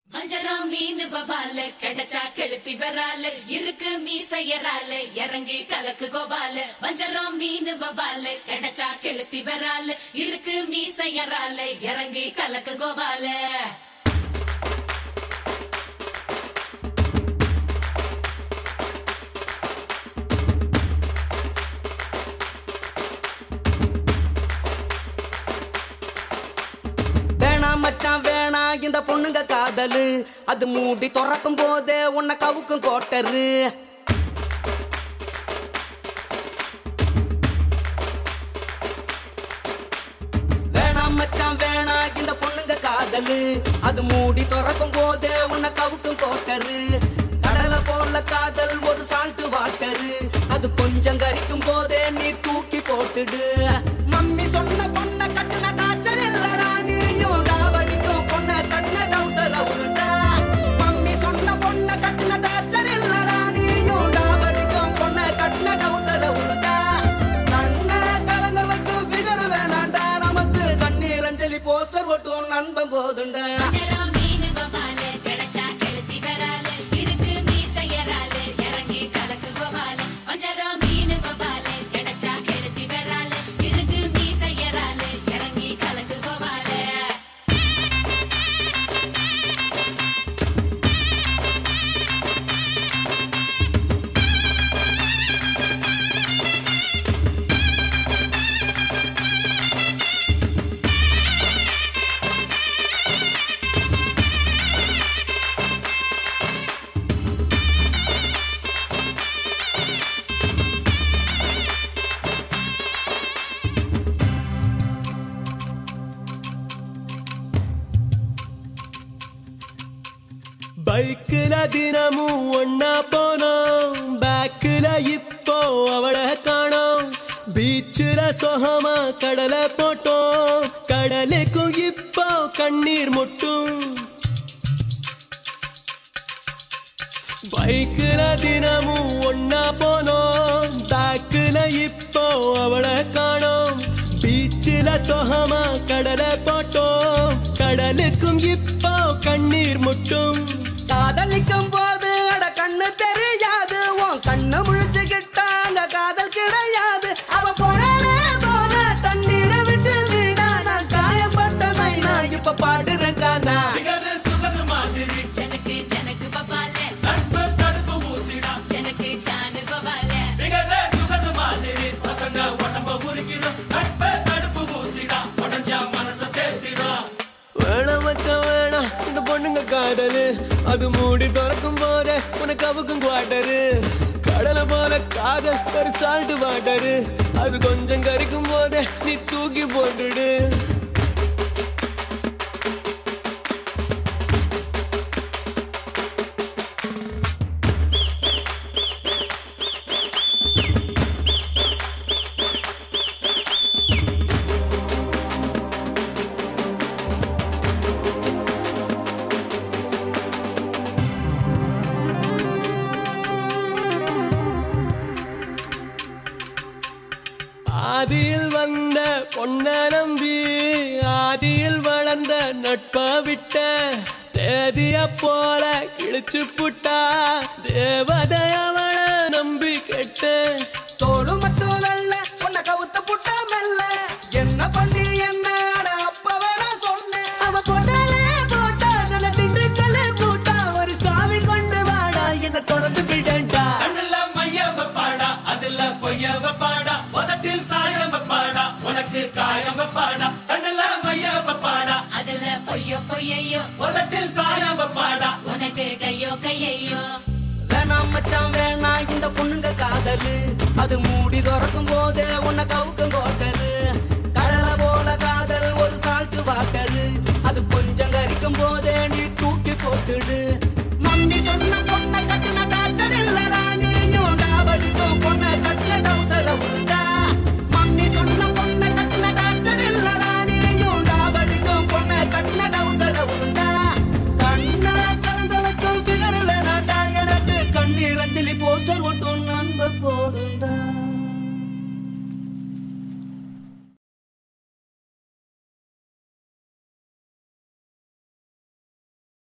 வஞ்சரம் மீன் வவால கிடைச்சா கெளுத்தி வரால இருக்கு மீசையரால இறங்கி கலக்கு கோபால வஞ்சரம் மீன் வவால கிடைச்சா கெளுத்தி வரால இருக்கு மீசையரால இறங்கி கலக்கு கோபால வேணா மச்சான் வேணா இந்த பொண்ணுங்க காதலு அது மூடி திறக்கும் போதே உன்னை கவுக்கும் கோட்டரு வேணா மச்சான் வேணா இந்த பொண்ணுங்க காதலு அது மூடி திறக்கும் போதே உன்னை கவுக்கும் கோட்டரு கடலை போல காதல் ஒரு சால்ட்டு வாட்டரு அது கொஞ்சம் கரிக்கும் போதே நீ தூக்கி போட்டுடு மம்மி சொன்ன பொண்ணை கட்டுன டாச்சர் இல்லடா நீயும் டாவடிக்கும் பொண்ணை கட்டின டவுசர் அவருடா மம்மி சொன்ன பொண்ணை கட்டுன டாச்சர் இல்லடா நீயும் டாவடிக்கும் பொண்ணை கட்டின டவுசர் அவருடா கண்ணை கலங்க வைக்கும் ஃபிகர் வேணாண்டா நமக்கு கண்ணீர் அஞ்சலி போஸ்டர் ஒட்டும் நண்பன் போதுண்டா வஞ்சரம் மீன் வவால கிடைச்சா கெளுத்தி வரால இருக்கு மீசையரால இறங்கி கலக்கு கோபால வஞ்சரம் மீன் வவால கிடைச்சா கெளுத்தி வரால இருக்கு மீசையரால இறங்கி கலக்கு கோபால பைக்குல தினமும் ஒன்னா போனோம் பேக்குல இப்போ அவளை காணோம் பீச்சுல சொகமா கடலை போட்டோம் கடலுக்கும் இப்போ கண்ணீர் முட்டும் பைக்குல தினமும் ஒன்னா போனோம் பேக்குல இப்போ அவளை காணோம் பீச்சில சொகமா கடலை போட்டோம் கடலுக்கும் இப்போ கண்ணீர் முட்டும் காதலிக்கும் போது அட கண்ணு தெரியாது உன் கண்ணு முழிச்சுக்கிட்டாங்க காதல் கிடையாது அவ போறானே போன தண்ணீரை விட்டு வீணா நான் காயப்பட்ட மைனா இப்ப பாடுறேன் கானா ஜனக்கு ஜனக்கு பபால ஜனக்கு ஜானு கோபால வேணாம் மச்சான் வேணாம் இந்த பொண்ணுங்க காதலு அது மூடி திறக்கும் போதே உனக்கு அவுக்கும் குவாட்டரு கடலை போல காதல் ஒரு சால்ட் வாட்டரு அது கொஞ்சம் கறிக்கும் போதே நீ தூக்கி போட்டுடு ஆதியில் வந்த பொன்ன நம்பி ஆதியில் வளர்ந்த நட்ப விட்ட தேதிய போல கிழிச்சு புட்டா தேவதை அவள நம்பி கெட்ட தோடு மட்டும் நல்ல உன்னை கவுத்த புட்டா மெல்ல என்ன பண்ணி என்ன அட அப்ப வேணா சொன்னேன் அவ போட்டாலே போட்டா நல்ல திண்டுக்கல்லே போட்டா ஒரு சாவி கொண்டு வாடா என்ன திறந்து விடண்டா கண்ணுல மைய வைப்பாடா அதுல பொய்ய வைப்பாடா உதட்டில் சாயம் வைப்பாடா உனக்கு காயம் வைப்பாடா கண்ணுல மைய வைப்பாடா அதுல பொய்யோ பொய்யையோ உதட்டில் சாயம் வைப்பாடா உனக்கு கையோ கையையோ வேணாம் மச்சான் வேணாம் இந்த பொண்ணுங்க காதலு அது மூடி திறக்கும் போதே உன்னை கவுக்க